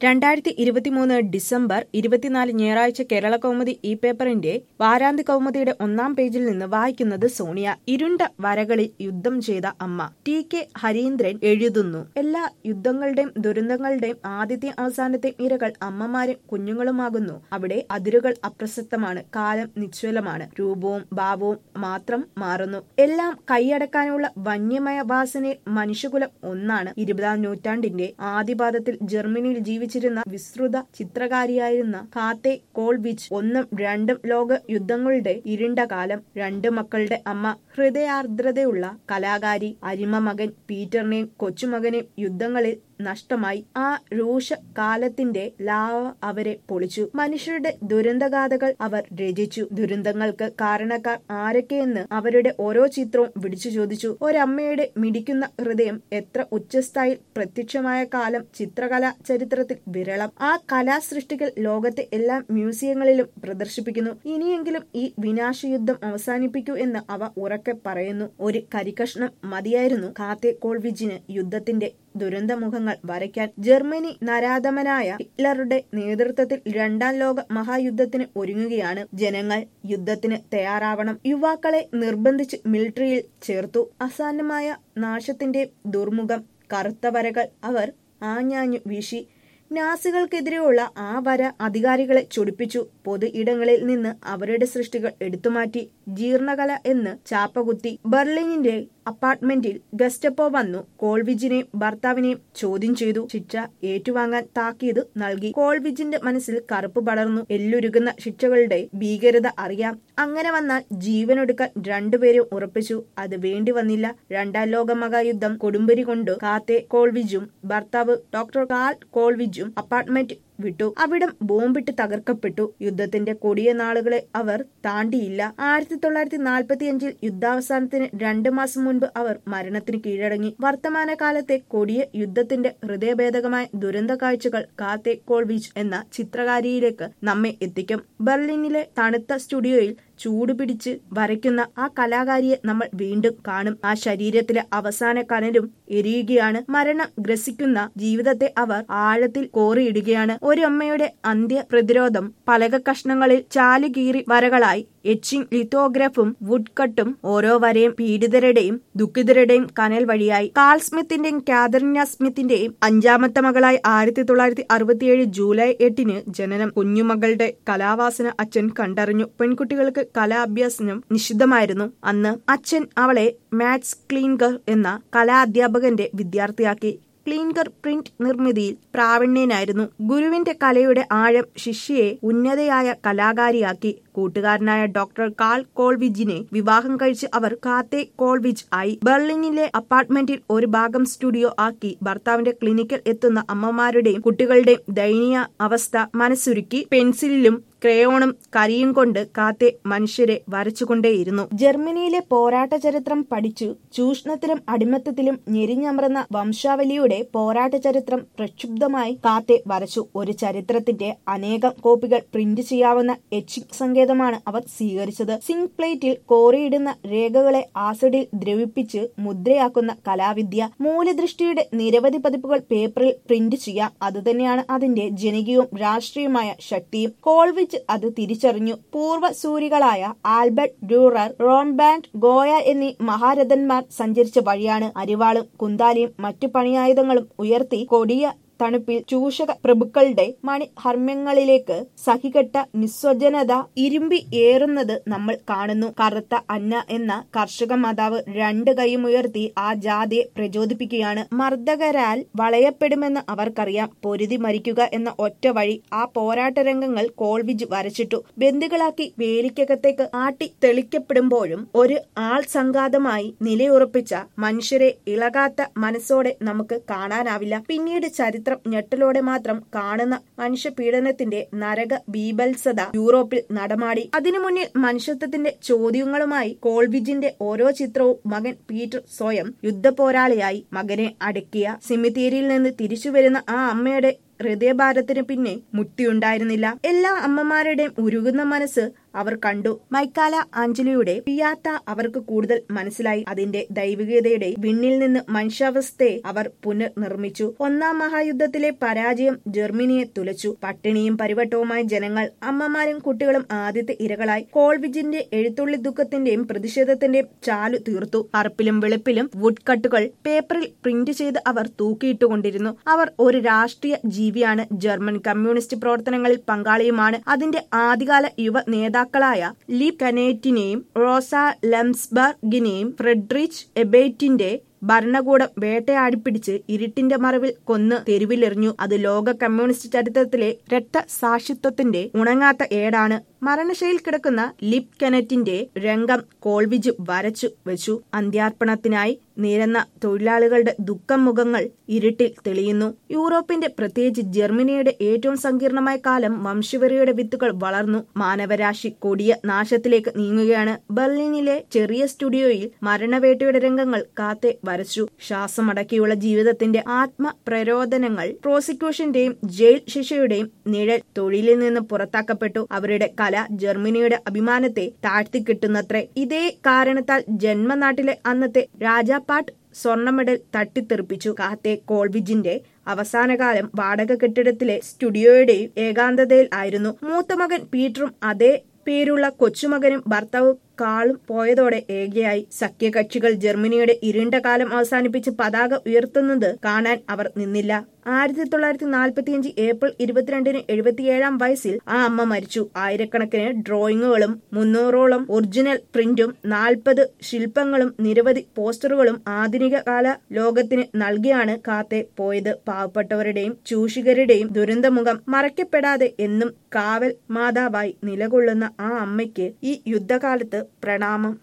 രണ്ടായിരത്തി ഇരുപത്തിമൂന്ന് ഡിസംബർ ഇരുപത്തിനാല് ഞായറാഴ്ച കേരള കൗമുദി ഈ പേപ്പറിന്റെ വാരാന്ത്യ കൗമുദിയുടെ ഒന്നാം പേജിൽ നിന്ന് വായിക്കുന്നത് സോണിയ ഇരുണ്ട വരകളിൽ യുദ്ധം ചെയ്ത അമ്മ ടി കെ ഹരീന്ദ്രൻ എഴുതുന്നു എല്ലാ യുദ്ധങ്ങളുടെയും ദുരന്തങ്ങളുടെയും ആദ്യത്തെയും അവസാനത്തെയും ഇരകൾ അമ്മമാരും കുഞ്ഞുങ്ങളുമാകുന്നു അവിടെ അതിരുകൾ അപ്രസക്തമാണ് കാലം നിശ്ചലമാണ് രൂപവും ഭാവവും മാത്രം മാറുന്നു എല്ലാം കൈയടക്കാനുള്ള വന്യമയ വാസനയിൽ മനുഷ്യകുലം ഒന്നാണ് ഇരുപതാം നൂറ്റാണ്ടിന്റെ ആദ്യപാദത്തിൽ ജർമ്മനിയിൽ ജീവിച്ചിരുന്ന വിസ്തൃത ചിത്രകാരിയായിരുന്ന കാത്തെ കോൾവിച്ച് ഒന്നും രണ്ടും ലോക യുദ്ധങ്ങളുടെ ഇരുണ്ട കാലം രണ്ട് മക്കളുടെ അമ്മ ഹൃദയാർദ്രതയുള്ള കലാകാരി അരിമ മകൻ പീറ്ററിനെയും കൊച്ചുമകനെയും യുദ്ധങ്ങളിൽ നഷ്ടമായി ആ രൂക്ഷ കാലത്തിന്റെ ലാവ അവരെ പൊളിച്ചു മനുഷ്യരുടെ ദുരന്തഗാഥകൾ അവർ രചിച്ചു ദുരന്തങ്ങൾക്ക് കാരണക്കാർ ആരൊക്കെയെന്ന് അവരുടെ ഓരോ ചിത്രവും വിളിച്ചു ചോദിച്ചു ഒരമ്മയുടെ മിടിക്കുന്ന ഹൃദയം എത്ര ഉച്ചസ്ഥായിൽ പ്രത്യക്ഷമായ കാലം ചിത്രകലാ ചരിത്രത്തിൽ വിരളം ആ കലാസൃഷ്ടികൾ ലോകത്തെ എല്ലാ മ്യൂസിയങ്ങളിലും പ്രദർശിപ്പിക്കുന്നു ഇനിയെങ്കിലും ഈ വിനാശയുദ്ധം അവസാനിപ്പിക്കൂ എന്ന് അവ ഉറക്കെ പറയുന്നു ഒരു കരിക്കഷ്ണം മതിയായിരുന്നു കാത്തെ കോൾവിജിന് യുദ്ധത്തിന്റെ ദുരന്തമുഖങ്ങൾ വരയ്ക്കാൻ ജർമ്മനി നരാധമനായ ഹിറ്റ്ലറുടെ നേതൃത്വത്തിൽ രണ്ടാം ലോക മഹായുദ്ധത്തിന് ഒരുങ്ങുകയാണ് ജനങ്ങൾ യുദ്ധത്തിന് തയ്യാറാവണം യുവാക്കളെ നിർബന്ധിച്ച് മിലിറ്ററിയിൽ ചേർത്തു അസാന്നമായ നാശത്തിന്റെ ദുർമുഖം കറുത്ത വരകൾ അവർ ആഞ്ഞാഞ്ഞു വീശി നാസികൾക്കെതിരെയുള്ള ആ വര അധികാരികളെ ചൊടിപ്പിച്ചു പൊതു ഇടങ്ങളിൽ നിന്ന് അവരുടെ സൃഷ്ടികൾ എടുത്തുമാറ്റി ജീർണകല എന്ന് ചാപ്പകുത്തി ബെർലിനിന്റെ അപ്പാർട്ട്മെന്റിൽ ഗസ്റ്റപ്പോ വന്നു കോൾവിജിനെയും ഭർത്താവിനെയും ചോദ്യം ചെയ്തു ശിക്ഷ ഏറ്റുവാങ്ങാൻ താക്കീത് നൽകി കോൾവിജിന്റെ മനസ്സിൽ കറുപ്പ് പടർന്നു എല്ലുരുകുന്ന ശിക്ഷകളുടെ ഭീകരത അറിയാം അങ്ങനെ വന്നാൽ ജീവനൊടുക്കാൻ രണ്ടുപേരും ഉറപ്പിച്ചു അത് വേണ്ടി വന്നില്ല രണ്ടാം ലോക മഹായുദ്ധം കൊടുമ്പരി കൊണ്ട് കാത്തെ കോൾവിജും ഭർത്താവ് ഡോക്ടർ കാൾ കോൾവിജും അപ്പാർട്ട്മെന്റ് വിട്ടു അവിടം ബോംബിട്ട് തകർക്കപ്പെട്ടു യുദ്ധത്തിന്റെ കൊടിയ നാളുകളെ അവർ താണ്ടിയില്ല ആയിരത്തി തൊള്ളായിരത്തി നാൽപ്പത്തി അഞ്ചിൽ യുദ്ധാവസാനത്തിന് രണ്ടു മാസം മുൻപ് അവർ മരണത്തിന് കീഴടങ്ങി വർത്തമാനകാലത്തെ കൊടിയ യുദ്ധത്തിന്റെ ഹൃദയഭേദകമായ ദുരന്ത കാഴ്ചകൾ കാത്തെ കോൾവിച്ച് എന്ന ചിത്രകാരിയിലേക്ക് നമ്മെ എത്തിക്കും ബെർലിനിലെ തണുത്ത സ്റ്റുഡിയോയിൽ ചൂട് പിടിച്ച് വരയ്ക്കുന്ന ആ കലാകാരിയെ നമ്മൾ വീണ്ടും കാണും ആ ശരീരത്തിലെ അവസാന കനലും എരിയുകയാണ് മരണം ഗ്രസിക്കുന്ന ജീവിതത്തെ അവർ ആഴത്തിൽ കോറിയിടുകയാണ് ഒരു അമ്മയുടെ അന്ത്യ പ്രതിരോധം പലക കഷ്ണങ്ങളിൽ ചാലുകീറി വരകളായി എച്ചിങ് ലിത്തോഗ്രാഫും വുഡ് കട്ടും ഓരോ വരയും പീഡിതരുടെയും ദുഃഖിതരുടെയും കനൽ വഴിയായി കാൾ സ്മിത്തിന്റെയും കാതറിന സ്മിത്തിന്റെയും അഞ്ചാമത്തെ മകളായി ആയിരത്തി തൊള്ളായിരത്തി അറുപത്തിയേഴ് ജൂലൈ എട്ടിന് ജനനം കുഞ്ഞുമകളുടെ കലാവാസന അച്ഛൻ കണ്ടറിഞ്ഞു പെൺകുട്ടികൾക്ക് കലാഭ്യാസനം നിഷിദ്ധമായിരുന്നു അന്ന് അച്ഛൻ അവളെ മാത്സ് ക്ലീൻകർ എന്ന കലാധ്യാപകന്റെ വിദ്യാർത്ഥിയാക്കി ക്ലീൻകർ പ്രിന്റ് നിർമ്മിതിയിൽ പ്രാവീണ്യനായിരുന്നു ഗുരുവിന്റെ കലയുടെ ആഴം ശിഷ്യയെ ഉന്നതയായ കലാകാരിയാക്കി കൂട്ടുകാരനായ ഡോക്ടർ കാൾ കോൾവിജിനെ വിവാഹം കഴിച്ച് അവർ കാത്തെ കോൾവിജ് ആയി ബെർലിനിലെ അപ്പാർട്ട്മെന്റിൽ ഒരു ഭാഗം സ്റ്റുഡിയോ ആക്കി ഭർത്താവിന്റെ ക്ലിനിക്കിൽ എത്തുന്ന അമ്മമാരുടെയും കുട്ടികളുടെയും ദയനീയ അവസ്ഥ മനസ്സുരുക്കി പെൻസിലിലും ക്രയോണും കരിയും കൊണ്ട് കാത്തെ മനുഷ്യരെ വരച്ചുകൊണ്ടേയിരുന്നു ജർമ്മനിയിലെ പോരാട്ട ചരിത്രം പഠിച്ചു ചൂഷണത്തിലും അടിമത്തത്തിലും ഞെരിഞ്ഞമർന്ന വംശാവലിയുടെ പോരാട്ട ചരിത്രം പ്രക്ഷുബ്ധമായി കാത്തെ വരച്ചു ഒരു ചരിത്രത്തിന്റെ അനേകം കോപ്പികൾ പ്രിന്റ് ചെയ്യാവുന്ന എച്ചിങ് സങ്കേതമാണ് അവർ സ്വീകരിച്ചത് സിങ്ക് പ്ലേറ്റിൽ കോറിയിടുന്ന രേഖകളെ ആസിഡിൽ ദ്രവിപ്പിച്ച് മുദ്രയാക്കുന്ന കലാവിദ്യ മൂലദൃഷ്ടിയുടെ നിരവധി പതിപ്പുകൾ പേപ്പറിൽ പ്രിന്റ് ചെയ്യാം അതുതന്നെയാണ് അതിന്റെ ജനകീയവും രാഷ്ട്രീയമായ ശക്തിയും കോൾവിച്ച് അത് തിരിച്ചറിഞ്ഞു പൂർവ്വ സൂരികളായ ആൽബർട്ട് ഡ്യൂറർ റോംബാൻഡ് ഗോയ എന്നീ മഹാരഥന്മാർ സഞ്ചരിച്ച വഴിയാണ് അരിവാളും കുന്താലിയും മറ്റു പണിയായുധങ്ങളും ഉയർത്തി കൊടിയ തണുപ്പിൽ ചൂഷക പ്രഭുക്കളുടെ മണിഹർമ്മ്യങ്ങളിലേക്ക് സഹികെട്ട നിസ്വജനത ഇരുമ്പി ഏറുന്നത് നമ്മൾ കാണുന്നു കറുത്ത അന്ന എന്ന കർഷക മാതാവ് രണ്ട് കൈയും ഉയർത്തി ആ ജാതിയെ പ്രചോദിപ്പിക്കുകയാണ് മർദ്ദകരാൽ വളയപ്പെടുമെന്ന് അവർക്കറിയാം പൊരുതി മരിക്കുക എന്ന ഒറ്റ വഴി ആ പോരാട്ട രംഗങ്ങൾ കോൾവിജ് വരച്ചിട്ടു ബന്ദികളാക്കി വേലിക്കകത്തേക്ക് ആട്ടി തെളിക്കപ്പെടുമ്പോഴും ഒരു ആൾ സംഘാതമായി നിലയുറപ്പിച്ച മനുഷ്യരെ ഇളകാത്ത മനസ്സോടെ നമുക്ക് കാണാനാവില്ല പിന്നീട് ചരിത്രം ഞെട്ടലോടെ മാത്രം കാണുന്ന മനുഷ്യപീഡനത്തിന്റെ നരക ബീഭത്സത യൂറോപ്പിൽ നടമാടി അതിനു മുന്നിൽ മനുഷ്യത്വത്തിന്റെ ചോദ്യങ്ങളുമായി കോൾവിജിന്റെ ഓരോ ചിത്രവും മകൻ പീറ്റർ സ്വയം യുദ്ധപോരാളിയായി മകനെ അടക്കിയ സിമിത്തേരിയിൽ നിന്ന് തിരിച്ചുവരുന്ന ആ അമ്മയുടെ ഹൃദയഭാരത്തിന് പിന്നെ മുക്തിയുണ്ടായിരുന്നില്ല എല്ലാ അമ്മമാരുടെയും ഉരുകുന്ന മനസ്സ് അവർ കണ്ടു മൈക്കാല ആഞ്ചലിയുടെ പിയാത്ത അവർക്ക് കൂടുതൽ മനസ്സിലായി അതിന്റെ ദൈവികതയുടെ വിണ്ണിൽ നിന്ന് മനുഷ്യാവസ്ഥയെ അവർ പുനർനിർമ്മിച്ചു ഒന്നാം മഹായുദ്ധത്തിലെ പരാജയം ജർമ്മനിയെ തുലച്ചു പട്ടിണിയും പരിവട്ടവുമായ ജനങ്ങൾ അമ്മമാരും കുട്ടികളും ആദ്യത്തെ ഇരകളായി കോൾവിജിന്റെ എഴുത്തുള്ളി ദുഃഖത്തിന്റെയും പ്രതിഷേധത്തിന്റെയും ചാലു തീർത്തു കറുപ്പിലും വെളുപ്പിലും വുഡ് കട്ടുകൾ പേപ്പറിൽ പ്രിന്റ് ചെയ്ത് അവർ തൂക്കിയിട്ടുകൊണ്ടിരുന്നു അവർ ഒരു രാഷ്ട്രീയ ജീവിയാണ് ജർമ്മൻ കമ്മ്യൂണിസ്റ്റ് പ്രവർത്തനങ്ങളിൽ പങ്കാളിയുമാണ് അതിന്റെ ആദ്യകാല യുവ നേതാക്കളായ ലീപ് കനേറ്റിനെയും റോസ ലെംസ്ബർഗിനെയും ഫ്രെഡ്രിച്ച് എബേറ്റിന്റെ ഭരണകൂടം വേട്ടയാടിപ്പിടിച്ച് ഇരുട്ടിന്റെ മറവിൽ കൊന്ന് തെരുവിലെറിഞ്ഞു അത് ലോക കമ്മ്യൂണിസ്റ്റ് ചരിത്രത്തിലെ രക്തസാക്ഷിത്വത്തിന്റെ ഉണങ്ങാത്ത ഏടാണ് മരണശൈലിയിൽ കിടക്കുന്ന ലിപ് കെനറ്റിന്റെ രംഗം കോൾവിജ് വരച്ചു വെച്ചു അന്ത്യാർപ്പണത്തിനായി നിരന്ന തൊഴിലാളികളുടെ ദുഃഖം മുഖങ്ങൾ ഇരുട്ടിൽ തെളിയുന്നു യൂറോപ്പിന്റെ പ്രത്യേകിച്ച് ജർമ്മനിയുടെ ഏറ്റവും സങ്കീർണമായ കാലം വംശവെറിയുടെ വിത്തുകൾ വളർന്നു മാനവരാശി കൊടിയ നാശത്തിലേക്ക് നീങ്ങുകയാണ് ബെർലിനിലെ ചെറിയ സ്റ്റുഡിയോയിൽ മരണവേട്ടയുടെ രംഗങ്ങൾ കാത്തെ വരച്ചു ശ്വാസമടക്കിയുള്ള ജീവിതത്തിന്റെ ആത്മപ്രരോദനങ്ങൾ പ്രോസിക്യൂഷന്റെയും ജയിൽ ശിക്ഷയുടെയും നിഴൽ തൊഴിലിൽ നിന്ന് പുറത്താക്കപ്പെട്ടു അവരുടെ കല ജർമ്മനിയുടെ അഭിമാനത്തെ താഴ്ത്തിക്കിട്ടുന്നത്രേ ഇതേ കാരണത്താൽ ജന്മനാട്ടിലെ അന്നത്തെ രാജാപാട്ട് സ്വർണ്ണ മെഡൽ തട്ടിത്തെറിപ്പിച്ചു കാത്തെ കോൾവിജിന്റെ അവസാനകാലം വാടക കെട്ടിടത്തിലെ സ്റ്റുഡിയോയുടെയും ഏകാന്തതയിൽ ആയിരുന്നു മൂത്ത മകൻ പീറ്ററും അതേ പേരുള്ള കൊച്ചുമകനും ഭർത്താവും കാളും പോയതോടെ ഏകയായി സഖ്യകക്ഷികൾ ജർമ്മനിയുടെ ഇരുണ്ട കാലം അവസാനിപ്പിച്ച് പതാക ഉയർത്തുന്നത് കാണാൻ അവർ നിന്നില്ല ആയിരത്തി തൊള്ളായിരത്തി നാൽപ്പത്തിയഞ്ച് ഏപ്രിൽ ഇരുപത്തിരണ്ടിന് എഴുപത്തിയേഴാം വയസ്സിൽ ആ അമ്മ മരിച്ചു ആയിരക്കണക്കിന് ഡ്രോയിങ്ങുകളും മുന്നൂറോളം ഒറിജിനൽ പ്രിന്റും നാൽപ്പത് ശില്പങ്ങളും നിരവധി പോസ്റ്ററുകളും ആധുനിക കാല ലോകത്തിന് നൽകിയാണ് കാത്തെ പോയത് പാവപ്പെട്ടവരുടെയും ചൂഷികരുടെയും ദുരന്തമുഖം മറയ്ക്കപ്പെടാതെ എന്നും കാവൽ മാതാവായി നിലകൊള്ളുന്ന ആ അമ്മയ്ക്ക് ഈ യുദ്ധകാലത്ത് പ്രണാമം